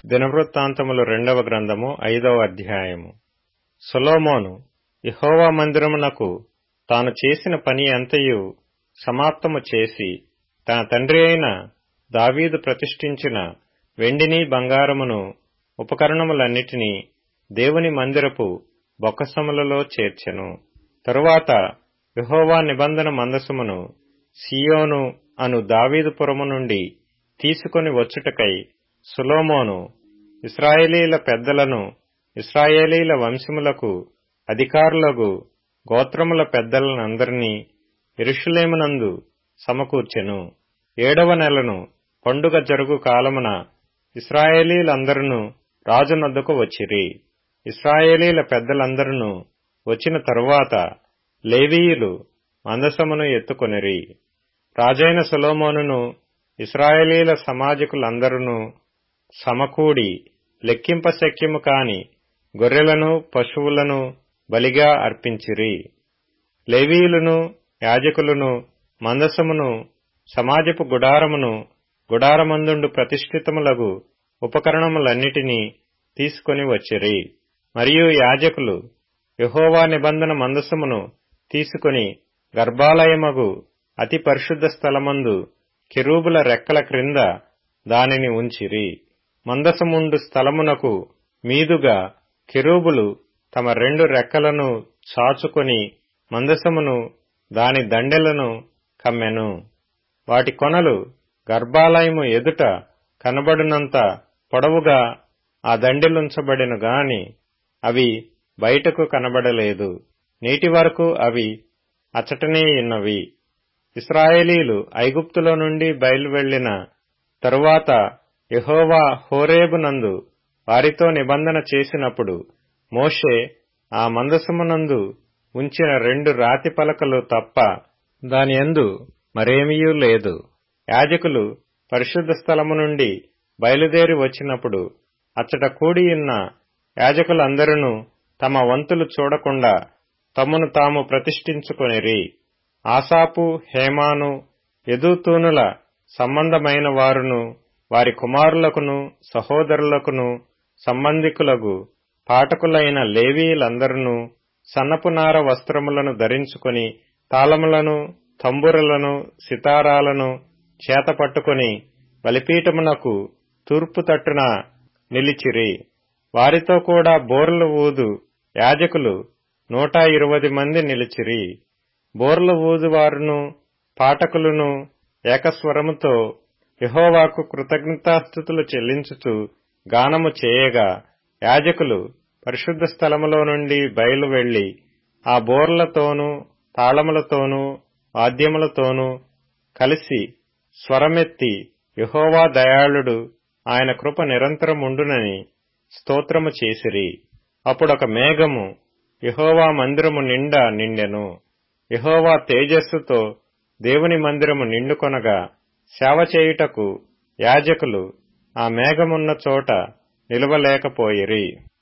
దినవృత్తాంతములు రెండవ గ్రంథము ఐదవ అధ్యాయము సొలొమోను యెహోవా మందిరమునకు తాను చేసిన పని అంతయు సమాప్తము చేసి తన తండ్రి అయిన దావీదు ప్రతిష్ఠించిన వెండిని బంగారమును ఉపకరణములన్నిటినీ దేవుని మందిరపు బొక్కసములలో చేర్చెను తరువాత యెహోవా నిబంధన మందసమును సియోను అను దావీదుపురము నుండి తీసుకొని వచ్చుటకై సొలొమోను ఇస్రాయేలీల పెద్దలను ఇస్రాయేలీల వంశములకు అధికారులకు గోత్రముల పెద్దలనందరినీ యెరూషలేమునందు సమకూర్చెను ఏడవ నెలను పండుగ జరుగు కాలమున ఇస్రాయేలీలందరూ రాజునొద్దకు వచ్చిరి ఇస్రాయేలీల పెద్దలందరూ వచ్చిన తరువాత లేవీయులు మందసమును ఎత్తుకొనిరి రాజైన సొలొమోనును ఇస్రాయేలీల సమాజకులందరూ సమకూడి లెక్కింపశక్యము కాని గొర్రెలను పశువులను బలిగా అర్పించిరి లేవీయులను యాజకులను మందసమును సమాజపు గుడారమును గుడారమందుండు ప్రతిష్ఠితములగు ఉపకరణములన్నిటినీ తీసుకొని వచ్చిరి మరియు యాజకులు యహోవా నిబంధన మందసమును తీసుకుని గర్భాలయమగు అతి పరిశుద్ధ స్థలమందు కెరూబుల రెక్కల క్రింద దానిని ఉంచిరి మందసముండు స్థలమునకు మీదుగా కెరూబులు తమ రెండు రెక్కలను చాచుకొని మందసమును దాని దండెలను కమ్మెను వాటి కొనలు గర్భాలయము ఎదుట కనబడినంత పొడవుగా ఆ దండెలుంచబడిన గాని అవి బయటకు కనబడలేదు నేటి వరకు అవి అచటనే ఉన్నవి ఇస్రాయేలీలు ఐగుప్తులో నుండి బయలువెళ్లిన తరువాత యహోవా హోరేబునందు వారితో నిబంధన చేసినప్పుడు మోషే ఆ మందసమునందు ఉంచిన రెండు రాతి పలకలు తప్ప దాని యందు మరేమీయూ లేదు యాజకులు పరిశుద్ధ స్థలము నుండి బయలుదేరి వచ్చినప్పుడు అచ్చట కూడియున్న యాజకులందరూ తమ వంతులు చూడకుండా తమను తాము ప్రతిష్ఠించుకొనిరి ఆసాపు హేమాను ఎదుతూనుల సంబంధమైన వారును వారి కుమారులకును సహోదరులకును సంబంధికులకు పాఠకులైన లేవీలందరూ సన్నపునార వస్త్రములను ధరించుకొని తాళములను తంబురలను సితారాలను చేతపట్టుకుని బలిపీఠమునకు తూర్పు తట్టున నిలిచిరి వారితో కూడా బోర్లు ఊదు యాజకులు నూట ఇరవై మంది నిలిచిరి బోర్లు ఊదువారును పాఠకులను ఏకస్వరముతో యహోవాకు కృతజ్ఞతాస్థుతులు చెల్లించుచు గానము చేయగా యాజకులు పరిశుద్ధ స్థలములో నుండి బయలు వెళ్లి ఆ బోర్లతోనూ తాళములతోనూ వాద్యములతోనూ కలిసి స్వరమెత్తి యహోవా దయాళుడు ఆయన కృప నిరంతరముండునని స్తోత్రము చేసిరి అప్పుడొక మేఘము యహోవా మందిరము నిండా నిండెను యహోవా తేజస్సుతో దేవుని మందిరము నిండుకొనగా సేవ చేయుటకు యాజకులు ఆ మేఘమున్న చోట నిలవలేకపోయిరి